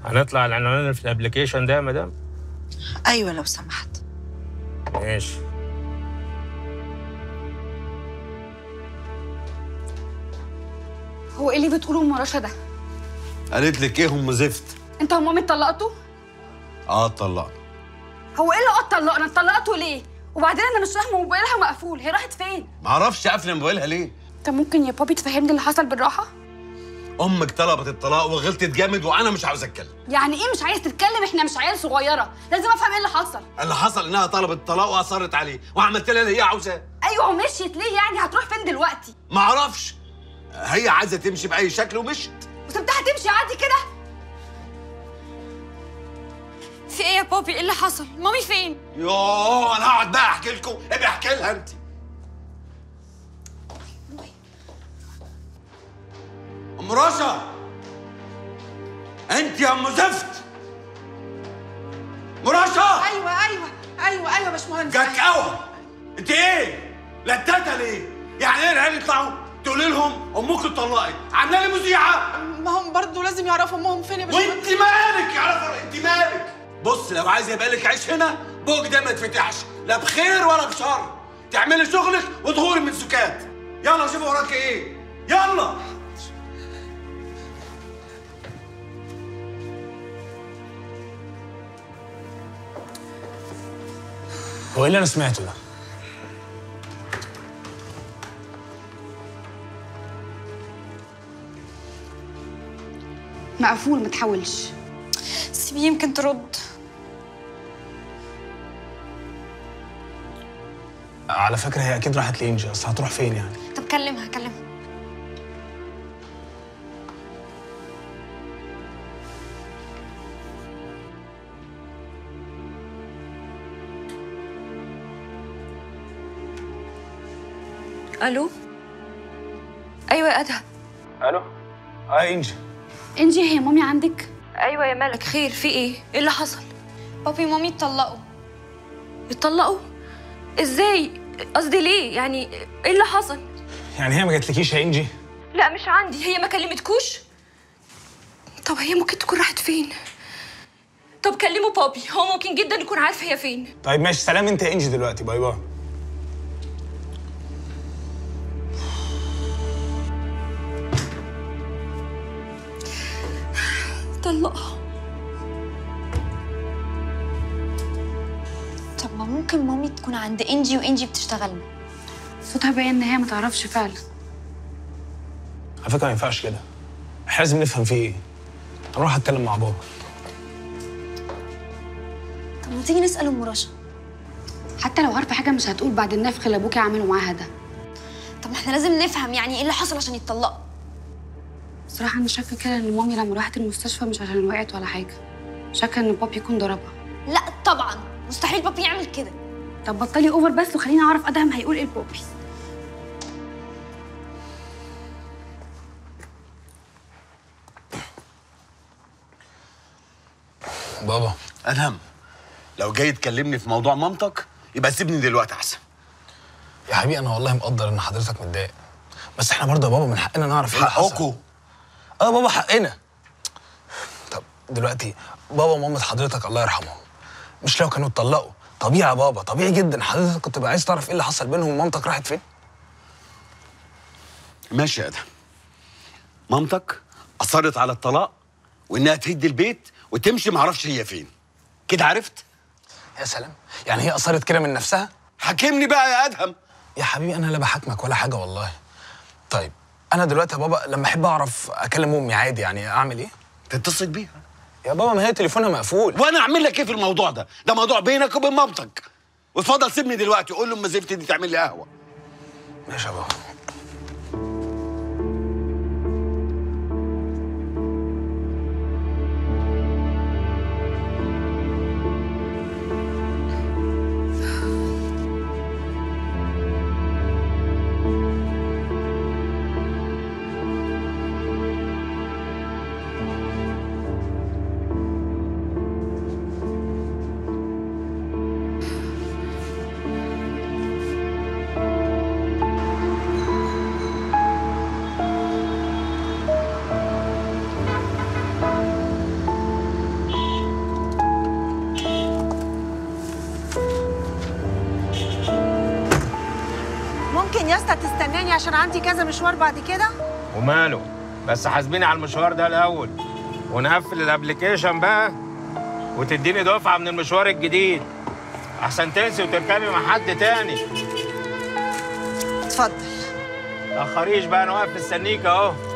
هنطلع على العنوان اللي في الابلكيشن ده يا مدام ايوه لو سمحت ماشي هو ايه اللي بتقوله ام رشا ده قالت لك ايه ام زفت انت ومامي اتطلقتوا اه اتطلقنا هو ايه اللي اه اتطلقنا اتطلقتوا ليه وبعدين انا مش فاهمه موبايلها مقفول هي راحت فين معرفش قافله موبايلها ليه انت ممكن يا بابي تفهمني اللي حصل بالراحه امك طلبت الطلاق وغلطت جامد وانا مش عاوز اتكلم يعني ايه مش عايز تتكلم احنا مش عيال صغيره لازم افهم ايه اللي حصل اللي حصل انها طلبت الطلاق واصرت عليه وعملت لها اللي هي عاوزاه ايوه ومشيت ليه يعني هتروح فين دلوقتي معرفش هي عايزه تمشي باي شكل ومشت وسبتها تمشي عادي كده في ايه يا بابي ايه اللي حصل مامي فين يوه انا هقعد بقى احكي لكم ابقى احكي لها انت ام رشا انت يا ام زفت ام رشا ايوه ايوه ايوه ايوه يا باشمهندس كاكاوه انت ايه لتاته ليه يعني ايه العيال يطلعوا تقولي لهم امك اتطلقت عامله لي مذيعه ما هم برضه لازم يعرفوا امهم فين يا باشمهندس وانت مالك يا عرفه انت مالك بص لو عايز يبقى لك عيش هنا بوك ده ما يتفتحش لا بخير ولا بشر تعملي شغلك وتغوري من سكات يلا شوفي وراك ايه يلا هو ايه اللي انا سمعته ده؟ مقفول ما تحاولش سيبيه يمكن ترد على فكره هي اكيد راحت لانجي اصل هتروح فين يعني؟ طب كلمها كلمها الو ايوه يا ادهم الو اه انجي انجي هي مامي عندك ايوه يا مالك خير في ايه ايه اللي حصل بابي ومامي اتطلقوا اتطلقوا ازاي قصدي ليه يعني ايه اللي حصل يعني هي ما جاتلكيش يا انجي؟ لا مش عندي هي ما كلمتكوش طب هي ممكن تكون راحت فين طب كلموا بابي هو ممكن جدا يكون عارف هي فين طيب ماشي سلام انت يا انجي دلوقتي باي باي طلقها طب ما ممكن مامي تكون عند انجي وانجي بتشتغل صوتها باين ان هي ما تعرفش فعلا على فكره ما ينفعش كده احنا لازم نفهم في ايه هنروح اتكلم مع بابا طب ما تيجي نسال ام رشا حتى لو عارفه حاجه مش هتقول بعد النفخ اللي ابوكي عامله معاها ده طب ما احنا لازم نفهم يعني ايه اللي حصل عشان يتطلقوا بصراحه انا شاكه كده ان مامي لما راحت المستشفى مش عشان وقعت ولا حاجه شاكه ان بابي يكون ضربها لا طبعا مستحيل بابي يعمل كده طب بطلي اوفر بس وخليني اعرف ادهم هيقول ايه لبابي بابا ادهم لو جاي تكلمني في موضوع مامتك يبقى سيبني دلوقتي احسن يا حبيبي انا والله مقدر ان حضرتك متضايق بس احنا برضه يا بابا من حقنا نعرف ايه اللي حصل حقكوا اه بابا حقنا طب دلوقتي بابا ومامة حضرتك الله يرحمهم مش لو كانوا اتطلقوا طبيعي يا بابا طبيعي جدا حضرتك كنت بقى عايز تعرف ايه اللي حصل بينهم ومامتك راحت فين ماشي يا ادهم مامتك اصرت على الطلاق وانها تهد البيت وتمشي معرفش هي فين كده عرفت يا سلام يعني هي اصرت كده من نفسها حاكمني بقى يا ادهم يا حبيبي انا لا بحاكمك ولا حاجه والله طيب انا دلوقتي يا بابا لما احب اعرف اكلم امي عادي يعني اعمل ايه تتصل بيها يا بابا ما هي تليفونها مقفول وانا اعمل لك ايه في الموضوع ده ده موضوع بينك وبين مامتك واتفضل سيبني دلوقتي قول له ام زفت دي تعمل لي قهوه ماشي يا بابا عشان عندي كذا مشوار بعد كده وماله بس حاسبيني على المشوار ده الاول ونقفل الابلكيشن بقى وتديني دفعه من المشوار الجديد احسن تنسي وتركبي مع حد تاني اتفضل تاخريش بقى انا واقف مستنيك اهو